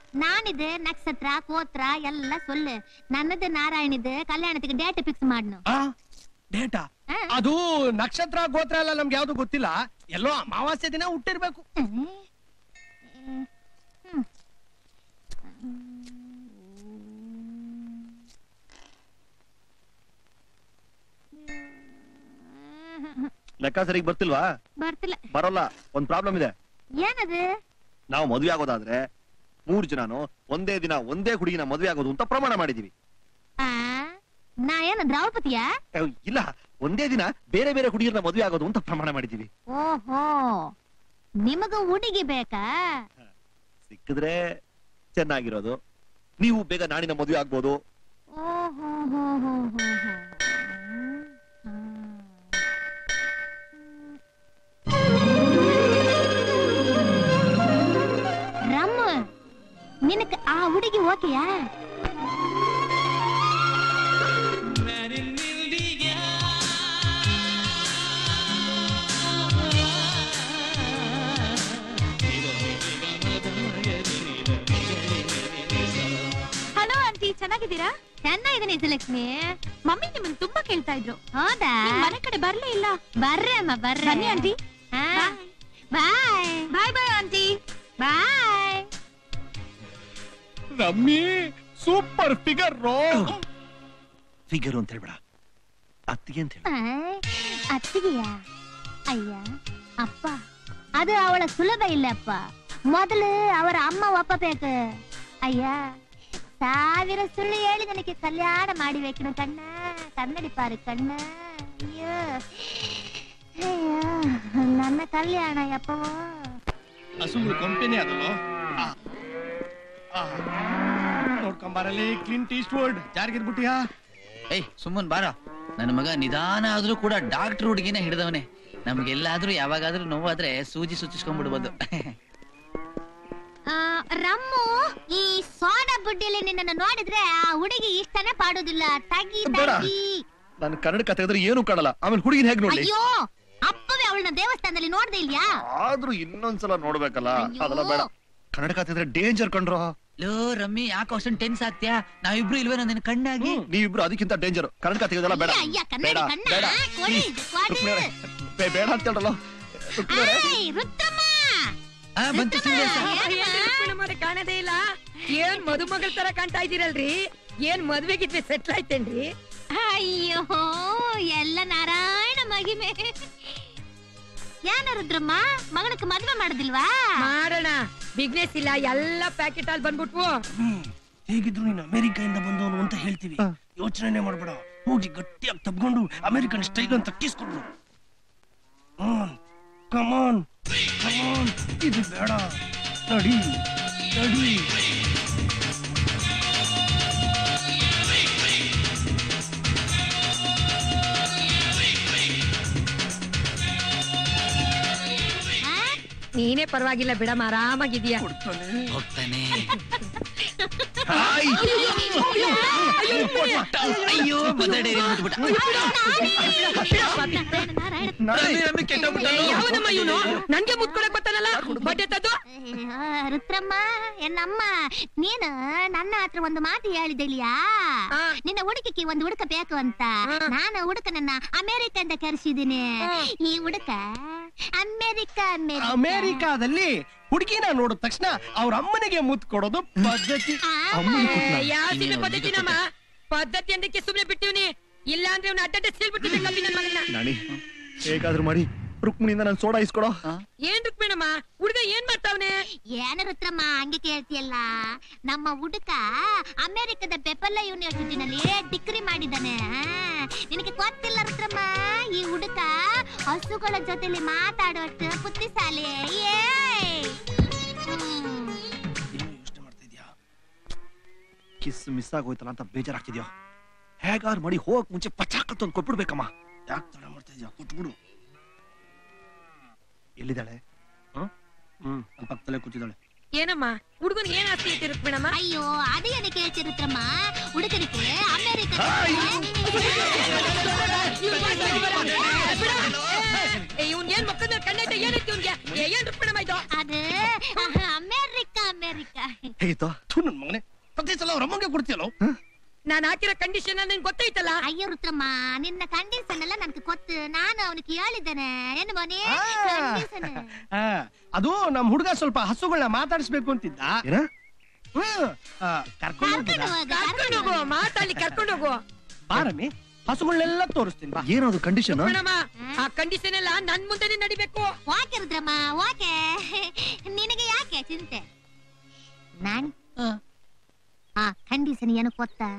நானிது நட்சத்திர கோತ್ರ ಎಲ್ಲ சொல்லு ನನ್ನದು ನಾರಾಯಣಿದು ಕಲ್ಯಾಣಕ್ಕೆ ಡೇಟ್ ಫಿಕ್ಸ್ ಮಾಡ್ನು ಆ ಡೇಟಾ ಆ. ಅದು ನಕ್ಷತ್ರ ಗೋತ್ರ ಎಲ್ಲ ನಮ್ಗೆ ಯಾವ್ದು ಗೊತ್ತಿಲ್ಲ ಎಲ್ಲೋ ಅಮಾವಾಸ್ಯೆ ದಿನ ಹುಟ್ಟಿರ್ಬೇಕು ಹ್ಮ್. ಹ್ಮ್. ಲೆಕ್ಕ ಸರಿಗ್ ಬರ್ತಿಲ್ವಾ ಬರ್ತಿಲ್ಲ ಬರೋಲ್ಲ ಒಂದ್ ಪ್ರಾಬ್ಲಮ್ ಇದೆ ಏನದು ನಾವು ಮದ್ವೆ ಆಗೋದಾದ್ರೆ ಮೂರ್ ಜನನು ಒಂದೇ ದಿನ ಒಂದೇ ಹುಡುಗಿನ ಮದ್ವೆ ಆಗೋದು ಅಂತ ಪ್ರಮಾಣ ಮಾಡಿದೀವಿ ಆ ನಾ ಏನು ದ್ರೌಪದಿಯಾ ಅಹ್, ಇಲ್ಲ ಒಂದೇ ದಿನ ಬೇರೆ ಬೇರೆ ಹುಡುಗಿಯರನ್ನ ಮದ್ವೆ ಆಗೋದು ಅಂತ ಪ್ರಮಾಣ ಮಾಡಿದೀವಿ ಓಹೋ ನಿಮಗ ಹುಡುಗಿ ಬೇಕಾ ಸಿಕ್ಕಿದ್ರೆ ಚೆನ್ನಾಗಿರೋದು ನೀವು ಬೇಗ ನಾಣಿನ ಮದ್ವೆ ಆಗ್ಬೋದು ಓಹೋ ಹೋ ಹೋ ಹೋ ಹೋ ರಮ್ಮ ನಿನಕ್ ಆ ಹುಡುಗಿ ಓಕೆಯಾ ಹಲೋ ಆಂಟಿ ಚೆನ್ನಾಗಿದ್ದೀರಾ ಚೆನ್ನಾಗಿದ್ದೀನಿ ಸುಲಕ್ಷ್ಮಿ ಮಮ್ಮಿ ನಿಮ್ಮನ್ ತುಂಬಾ ಕೇಳ್ತಾ ಇದ್ರು ಹೌದಾ ನಿಮ್ ಮನೆ ಕಡೆ ಬರ್ಲೇ ಇಲ್ಲ ಬರ್ರಿ ಅಮ್ಮ ಬರ್ರಿ ಬನ್ನಿ aunty bye bye bye aunty bye ರಮ್ಮಿ ಸೂಪರ್ ಫಿಗರ್ ರೋ ಫಿಗರ್ ಅಂತ ಹೇಳ್ಬೇಡ ಅತ್ತಿಗೆ ಅಂತ ಹೇಳು ಅತ್ತಿಗೆಯ ಅಯ್ಯ ಅಪ್ಪ ಅದು ಅವಳ ಸುಲಭ ಇಲ್ಲಪ್ಪ ಮೊದಲು ಅವರ ಅಮ್ಮ ಒಪ್ಪಬೇಕು ಅಯ್ಯ ಸಾವಿರ ಸುಳ್ಳು ಹೇಳಿ ನನಗೆ ಕಲ್ಯಾಣ ಮಾಡಿಬೇಕಿನ ಕಣ್ಣ ಕನ್ನಡಿ ಪಾರು ಕಣ್ಣ ಅಯ್ಯೋ ಅಯ್ಯೋ ನನ್ನ ಕಲ್ಯಾಣ ಯಪ್ಪವೋ ಹಸುಗಳು ಕಂಪನಿ ಅದಲ್ಲ ನೋಡ್ಕೊಂಬಾರಲ್ಲಿ ಕ್ಲಿಂಟ್ ಈಸ್ಟ್ ವರ್ಡ್ ಜಾರ್ಗಿರ್ಬಿಟ್ಟಿಯಾ ಏಯ್ ಸುಮ್ಮನ್ ಬಾರ ನನ್ನ ಮಗ ನಿಧಾನ ಆದ್ರೂ ಕೂಡ ಡಾಕ್ಟರ್ ಹುಡುಗಿನ ಹಿಡ್ದವನೆ ನಮ್ಗೆಲ್ಲಾದ್ರೂ ಯಾವಾಗಾದ್ರೂ ನೋವಾದ್ರೆ ಸೂಜಿ ಸುಚ್ಚಿಸ್ಕೊಂಡ್ಬಿಡ್ಬೋದು ಆ, ರಮ್ಮು ಈ ಸೋಡಾ ಬುಡ್ಡಿಯಲ್ಲಿ ನಿನ್ನನ್ನು ನೋಡಿದ್ರೆ ಆ ಹುಡುಗಿ ಇಷ್ಟನೇ ಪಾಡೋದಿಲ್ಲ ತಗಿ ಬೇಡ. ತಗಿ ನಾನು ಕನ್ನಡ ಕತೆ ಇದ್ರೆ ಏನು ಕಾಣಲ್ಲ ಆಮೇಲೆ ಹುಡುಗಿನ ಹೇಗ್ ನೋಡ್ಲಿ ಅಯ್ಯೋ ಅಪ್ಪವೇ ಅವಳನ್ನ ದೇವಸ್ಥಾನದಲ್ಲಿ ನೋಡ್ದೆ ಇಲ್ಯಾ ಆದ್ರೂ ಇನ್ನೊಂದ್ಸಲ ನೋಡ್ಬೇಕಲ್ಲ ಅಯ್ಯೋ. ಅದೆಲ್ಲ ಬೇಡ ಕನ್ನಡ ಕತೆ ಇದ್ರೆ ಡೇಂಜರ್ ಕಂಡ್ರೋ ಲೋ ರಮ್ಮಿ ಯಾಕೆ ಅಷ್ಟೊಂದು ಟೆನ್ಸ್ ಆಗ್ತ್ಯಾ ನಾವಿಬ್ರು ಇಲ್ವೇನೋ ನಿನ್ ಕಣ್ಣಾಗಿ ನೀವಿಬ್ರು ಅದಕ್ಕಿಂತ ಡೇಂಜರ್ ಕನ್ನಡ ಕತೆ ಇದೆಲ್ಲ ಬೇಡ ಅಯ್ಯ, ಅಯ್ಯ, ಕನ್ನಡಿ ಬೇಡ ಕಣ್ಣ, ಬೇಡ ಕೊಡಿ, ಕೊಡಿ. ರುಕ್ಮಿಣವ್ರೆ, ಬೇ- ಬೇಡ ಅಂತ ಹೇಳ್ರಲ್ಲ ರುಕ್ಮಿಣವ್ರೆ, ಏಯ್, ರುದ್ರಮ್ಮ ಆ ಬಂತು ಏನಮ್ಮ? ಕಾಣದೇ ಇಲ್ಲ ಏನ್ ಮದುಮಗಳ ತರ ಕಾಣ್ತಾ ಇದೀರಲ್ರಿ ಏನ್ ಮದ್ವೆಗಿದ್ವಿ ಸೆಟ್ಲ್ ಆಯ್ತೇನ್ರಿ ಅಯ್ಯೋ ಎಲ್ಲ ನಾರಾಯಣ ಮಗಿಮೆ ಏನ ರುದ್ರಮ್ಮ ಮಗಳಕ್ಕೆ ಮದ್ವೆ ಮಾಡುದಿಲ್ವಾ ಮಾಡೋಣ ಬಿಗ್ನೆಸ್ ಇಲ್ಲ ಎಲ್ಲ ಪ್ಯಾಕೆಟ್ ಅಲ್ಲಿ ಬಂದ್ಬಿಟ್ವು ಹೇಗಿದ್ರು ನೀನು ಅಮೆರಿಕದಿಂದ ಬಂದವನು ಅಂತ ಹೇಳ್ತೀವಿ ಯೋಚನೆ ಮಾಡ್ಬೇಡ ಹೋಗಿ ಗಟ್ಟಿಯಾಗಿ ತಬ್ಕೊಂಡು ಅಮೆರಿಕನ್ ಸ್ಟೈಲ್ ಅಂತ ಕಿಸ್ಕೊಂಡು ಕಮಾನ್ ಕಮಾನ್ ಇದು ಬೇಡ ನಡಿ ನಡಿ ಆ? ನೀನೇ ಪರವಾಗಿಲ್ಲ ಬಿಡಮ್ಮ ಆರಾಮಾಗಿದೀಯ ಕೊಡ್ತಾನೆ ಹೋಗ್ತಾನೆ ಹಾಯ್. ಅಯ್ಯೋ ಬದಡೆ ನಾರಾಯಣ, ನಾರಾಯಣ. ಯಾವನಮ್ಮ ಇವನು ನನ್ಗೆ ಮುತ್ಕೊಳಕ್ ಬರ್ತಾನಲ್ಲ ಬಡ್ಡೆ ತದ್ದು ಆ, ರುದ್ರಮ್ಮ ಎನ್ನಮ್ಮ ನೀನು ನನ್ನ ಹತ್ರ ಒಂದು ಮಾತು ಹೇಳಿದೆಲಿಯಾ ಆ. ನಿನ್ನ ಹುಡುಕಕ್ಕೆ ಒಂದು ಹುಡುಕ ಬೇಕು ಅಂತ ಆ. ನಾನು ಹುಡುಕನನ್ನ ಅಮೆರಿಕದಿಂದ ಕರೆಸಿದ್ದೀನಿ ಆ. ಈ ಹುಡುಕ ಅಮೆರಿಕ ಅಮೆರಿಕ ಅಮೆರಿಕಾದಲ್ಲಿ ಹುಡುಗಿನ ನೋಡಿದ ತಕ್ಷಣ ಅವ್ರ ಅಮ್ಮನಿಗೆ ಮುತ್ತು ಕೊಡೋದು ಪದ್ಧತಿ ಆ. ಯಾವ ಸಿನಿಮಾ ಪದ್ಧತಿನಮ್ಮ ಪದ್ಧತಿ ಅಂದಕ್ಕೆ ಸುಮ್ನೆ ಬಿಟ್ಟಿವ್ನಿ ಇಲ್ಲ ಅಂದ್ರೆ ಇವ್ನ ಅಡ್ಡ ಸೀಲ್ಬಿಟ್ಟಿದ್ದೆ ಕಮ್ಮಿ ನನ್ ಮಗನ್ನ ನಾಣಿ ಹೇಗಾದ್ರೂ ಮಾಡಿ ರುಕ್ಮಿಣಿಯಿಂದ ನಾನು ಸೋಡಾ ಇಸ್ಕೊಡೋ ಏನ್ ರುಕ್ಮಿಣಮ್ಮ ಹುಡ್ಗ ಏನ್ ಮಾಡ್ತಾವ್ನೆ ಏನ ರುದ್ರಮ್ಮ ಹಂಗೆ ಕೇಳ್ತಿಯಲ್ಲ ನಮ್ಮ ಹುಡುಕ ಅಮೆರಿಕದ ಬೆಪಲ್ಲ ಯೂನಿವರ್ಸಿಟಿನಲ್ಲಿ ಡಿಗ್ರಿ ಮಾಡಿದ್ದಾನೆ ಆ, ನಿನಗೆ ಗೊತ್ತಿಲ್ಲ ರುದ್ರಮ್ಮ ಈ ಹುಡುಕ ಹಸುಗಳ ಜೊತೆಲಿ ಮಾತಾಡುವಷ್ಟು ಬುದ್ಧಿಶಾಲಿ ಏ ಹ್ಮ್. ಯೋಚನೆ ಮಾಡ್ತಾ ಇದ್ಯಾ ಕಿಸ್ ಮಿಸ್ ಆಗೋಯ್ತಲ್ಲ ಅಂತ ಬೇಜಾರಾಗ್ತಿದ್ಯೋ ಹೇಗಾದ್ರೂ ಮಾಡಿ ಹೋಗಕ್ ಮುಂಚೆ ಪಚಾಕತ್ತು ಒಂದು ಕೊಟ್ಬಿಡ್ಬೇಕಮ್ಮ ಯಾಕೆ ತಡ ಮಾಡ್ತಾ ಇದ್ಯಾ ಕೊಟ್ಬಿಡು ಎಲ್ಲಿದ್ದಾಳೆ ಹ್ಮ್ ನನ್ನ ಪಕ್ಕದಲ್ಲೇ ಕೂತಿದ್ದಾಳೆ ಏನಮ್ಮ ಹುಡುಗನ್ ಏನ್ ಆಸ್ತಿ ಐತಿ ರುಕ್ಮಿಣಮ್ಮ ಅಯ್ಯೋ ಅದೇನ ಕೇಳ್ತಿ ರುದ್ರಮ್ಮ ಹುಡುಗನಿಗೆ ಅಮೆರಿಕ ಇವ್ನ್ ಏನ್ ಮಕ್ಕಳ ಕಣ್ಣೈತೆ ಏನೈತಿ ಇವ್ನ್ಗೆ ಏ, ಏನ್ ರುಕ್ಮಿಣಮ್ಮ ಇದು ಅದು ಅಮೆರಿಕ ಅಮೆರಿಕ ಹೇಗಿತ್ತು ಥು, ನನ್ ಮಗನೇ ಪ್ರತಿ ಸಲ ಅವ್ರ ಅಮ್ಮಂಗೆ ಕೊಡ್ತೀಯಲ್ಲ ನಾನ್ ಹಾಕಿರೋ ಕಂಡೀಷನ್ ನಿಂಗೆ ಗೊತ್ತೈತಲ್ಲ ಅಯ್ಯೋ ರುದ್ರಮ್ಮ ನಿನ್ನ ಕಂಡೀಷನ್ ಎಲ್ಲ ನನ್ಗೆ ಗೊತ್ತು ನಾನು ಅವನಿಗೆ ಹೇಳಿದ್ದೇನೆ ಏನು ಮನೆ ಆ. ಕಂಡೀಷನ್ ಆ, ಅದು ನಮ್ ಹುಡುಗ ಸ್ವಲ್ಪ ಹಸುಗಳನ್ನ ಮಾತಾಡಿಸ್ಬೇಕು ಅಂತಿದ್ದ ಏನ ಹ್ಮ್. ಆ, ಕರ್ಕೊಂಡು ಕರ್ಕೊಂಡು ಹೋಗ್ಬೋದಾ? ಹೋಗು, ಕರ್ಕೊಂಡು ಕರ್ಕೊಂಡು ಹೋಗು ಹೋಗು. ಮಾತಾಡ್ಲಿ ಕರ್ಕೊಂಡು ಹೋಗು ಬಾ ರಮಿ ಹಸುಗಳನ್ನೆಲ್ಲ ತೋರಿಸ್ತೀನಿ ಬಾ ಏನದು ಕಂಡೀಷನ್ ಮೇಡಮ ಆ ಕಂಡೀಷನ್ ಎಲ್ಲ ನನ್ ಮುಂದೆನೆ ನಡಿಬೇಕು ಓಕೆ ರುದ್ರಮ್ಮ ಓಕೆ ನಿನಗೆ ಯಾಕೆ ಚಿಂತೆ ನಾನ್ ಆ ಕಂಡೀಷನ್ ಏನು ಗೊತ್ತಾ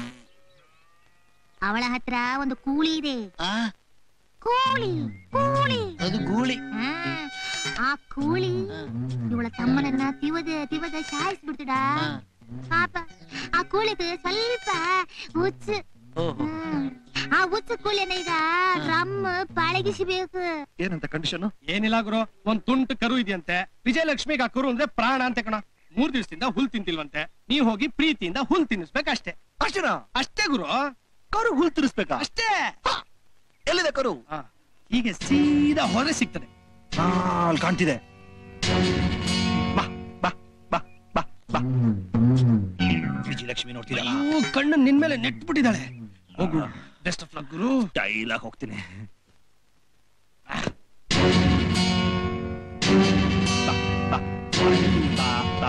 ಅವಳ ಹತ್ರ ಒಂದು ಕೂಳಿ ಇದೆ ಆ ಕೂಳಿ ಕೂಳಿ ಅದು ಗೂಳಿ ಆ, ಆ ಕೂಳಿ ಆ, ಇವಳ ತಮ್ಮನನ್ನ ತಿವದ ತಿವದ ಸಾಯಿಸ್ಬಿಡ್ತಡ ಆ. ಪಾಪ ಆ ಕೂಳಿಗೆ ಸ್ವಲ್ಪ ಹುಚ್ಚು ಓಹೋ ಹ್ಮ್. ಆ ಹುಚ್ಚು ಕೂಲಿಯನ್ನ ಈಗ ರಮ್ ಪಳಗಿಸಬೇಕು ಏನಂತ ಕಂಡೀಷನ್ ಏನಿಲ್ಲ ಗುರು ಒಂದ್ ತುಂಟು ಕರು ಇದೆಯಂತೆ ವಿಜಯಲಕ್ಷ್ಮಿಗೆ ಆ ಕರು ಅಂದ್ರೆ ಪ್ರಾಣ ಅಂತ ಕಣ ಮೂರ್ ದಿವಸದಿಂದ ಹುಲ್ ತಿಂತಿಲ್ವಂತೆ ನೀವ್ ಹೋಗಿ ಪ್ರೀತಿಯಿಂದ ಹುಲ್ ತಿನ್ನಿಸ್ಬೇಕಷ್ಟೇ ಅಷ್ಟೇನಾ ಅಷ್ಟೇ ಗುರು ಕರು ಹುಲ್ ತಿರ್ಸ್ಬೇಕಾ ಅಷ್ಟೇ ಎಲ್ಲಿದೆ ಕರು ಆ, ಹೀಗೆ ಸೀದಾ ಹೊರೆ ಸಿಗ್ತದೆ ಆ, ಅಲ್ಲಿ ಕಾಣ್ತಿದೆ ಬಾ ಬಾ ಬಾ ಬಾ ಬಾ ವಿಜಯಲಕ್ಷ್ಮಿ ನೋಡ್ತಿದ್ದಲ್ಲ ಅಯ್ಯೋ ಕಣ್ಣು ನಿನ್ ಮೇಲೆ ನೆಟ್ಬಿಟ್ಟಿದ್ದಾಳೆ ಹೋಗು ಬೆಸ್ಟ್ ಆಫ್ ಲಕ್ ಗುರು ಸ್ಟೈಲ್ ಆಗಿ ಹೋಗ್ತೀನಿ ಬಾ, ಬಾ, ಬಾ, ಬಾ.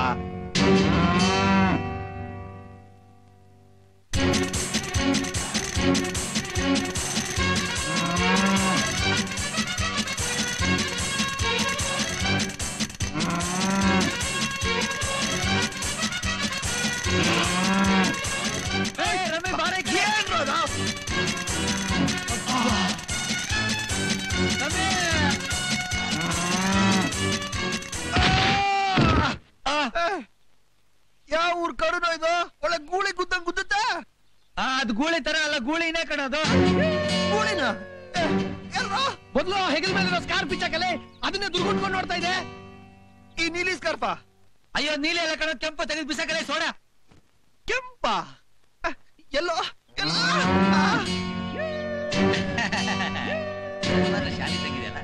ಏನ್ರೋ ಅದು? ಯಾವ ಊರ್ ಕರುನೋ ಇದು ಒಳ್ಳೆ ಗೂಳಿ ಗುದ್ದಂಗ್ ಗುದ್ದುತ್ತಾ ಆ, ಅದು ಗೂಳಿ ತರ ಅಲ್ಲ ಗೂಳಿನೇ ಕಣದು ಗೂಳಿನ ಏ, ಎಲ್ರೋ? ಮೊದ್ಲು ಹೆಗಲ್ ಮೇಲೆ ಸ್ಕಾರ್ ಪಿಚ್ಚಾಕಲೆ ಅದನ್ನೇ ದುರ್ಗುಟ್ಕೊಂಡು ನೋಡ್ತಾ ಇದೆ ಈ ನೀಲಿ ಸ್ಕಾರ್ಪ ಅಯ್ಯೋ ನೀಲಿ ಎಲ್ಲ ಕಣ ಕೆಂಪ ತೆಗೆದು ಬಿಸಾಕಲೆ ಸೋಡ ಕೆಂಪ ಆ, ಎಲ್ಲೋ ಎಲ್ಲೋ ಆ, ಶಾಲೆ ತೆಗಿದೆಯಲ್ಲ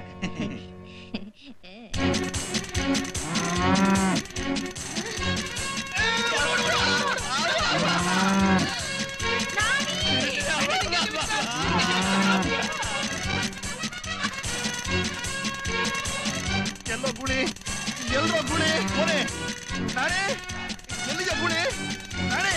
ಎಲ್ಲೋ ಗುಳಿ ಎಲ್ಲೋ ಗುಳಿ ಕೊನೆ ನಾಳೆ ಎಲ್ಲಿದೆ ಗುಳಿ ನಾಳೆ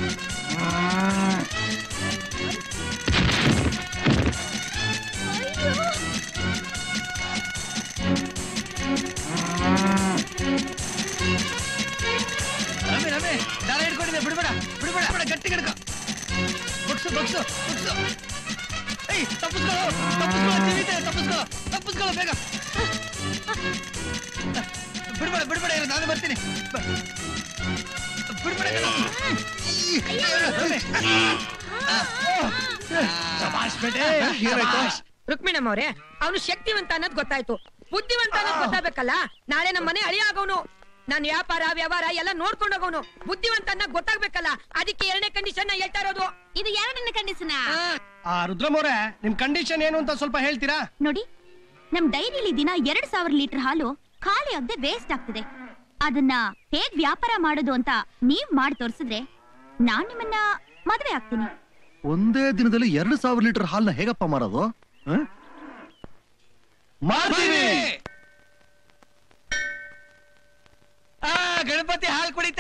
ರಮೆ ರಮೆ ದಾರ ಹಿಡ್ಕೊಂಡಿದ್ದೆ ಬಿಡ್ಬೇಡ ಬಿಡ್ಬೇಡ ಬಿಡ ಗಟ್ಟಿ ಹಿಡ್ಕೊ ಬಗ್ಸು ಬಗ್ಸು ಬಗ್ಸು ಏಯ್ ತಪ್ಪಿಸ್ಕೊಳ್ಳೋ ತಪ್ಪಿಸ್ಕೊಳ್ಳೋ ತಿಳಿತೆ ತಪ್ಪಿಸ್ಕೊಳ್ಳೋ ತಪ್ಪಿಸ್ಕೊಳ್ಳೋ ಬೇಗ ಬಿಡ್ಬೇಡ ಬಿಡ್ಬೇಡ ಇರು ನಾನು ಬರ್ತೀನಿ ಬ- ಬಿಡ್ಬೇಡ ಕಣೋ. ರಮೆ. ಆ, ಶಬಾಷ್ ಬೇಟೆ ಶಬಾಷ್. ರುಕ್ಮಿಣಮ್ಮ ಅವ್ರೆ ಅವನು ಶಕ್ತಿವಂತ ಅನ್ನೋದ್ ಗೊತ್ತಾಯ್ತು ಬುದ್ಧಿವಂತ ಅನ್ನೋದ್ ಗೊತ್ತಾಗ್ಬೇಕಲ್ಲ ನಾಳೆ ನಮ್ಮ ಮನೆ ಅಳಿಯ ಆಗೋನು ನಾನು ವ್ಯಾಪಾರ ವ್ಯವಹಾರ ಎಲ್ಲ ನೋಡ್ಕೊಂಡು ಹೋಗೋನು ಬುದ್ಧಿವಂತ ಅನ್ನೋದ್ ಗೊತ್ತಾಗ್ಬೇಕಲ್ಲ ಅದಕ್ಕೆ ಎರಡನೇ ಕಂಡೀಷನ್ ಹೇಳ್ತಾ ಇರೋದು ಇದು ಎರಡನೇ ಕಂಡೀಷನ್ ಆ ರುದ್ರಮೋರೆ ನಿಮ್ ಕಂಡೀಷನ್ ಏನು ಅಂತ ಸ್ವಲ್ಪ ಹೇಳ್ತೀರಾ ನೋಡಿ ನಮ್ ಡೈರಿಲಿ ದಿನ ಎರಡ್ ಸಾವಿರ ಲೀಟರ್ ಹಾಲು ಖಾಲಿ ಆಗದೆ ವೇಸ್ಟ್ ಆಗ್ತಿದೆ ಅದನ್ನ ಹೇಗ್ ವ್ಯಾಪಾರ ಮಾಡೋದು ಅಂತ ನೀವ್ ಮಾಡಿ ತೋರಿಸಿದ್ರೆ ನಾನ್ ನಿಮ್ಮನ್ನ ಮದ್ವೆ ಆಗ್ತೀನಿ ಒಂದೇ ದಿನದಲ್ಲಿ ಎರಡು ಸಾವಿರ ಲೀಟರ್ ಹಾಲ್ನ ಹೇಗಪ್ಪ ಮಾರೋದು ಹ? ಮಾಡ್ತೀವಿ ಆ ಗಣಪತಿ ಹಾಲು ಕುಡಿ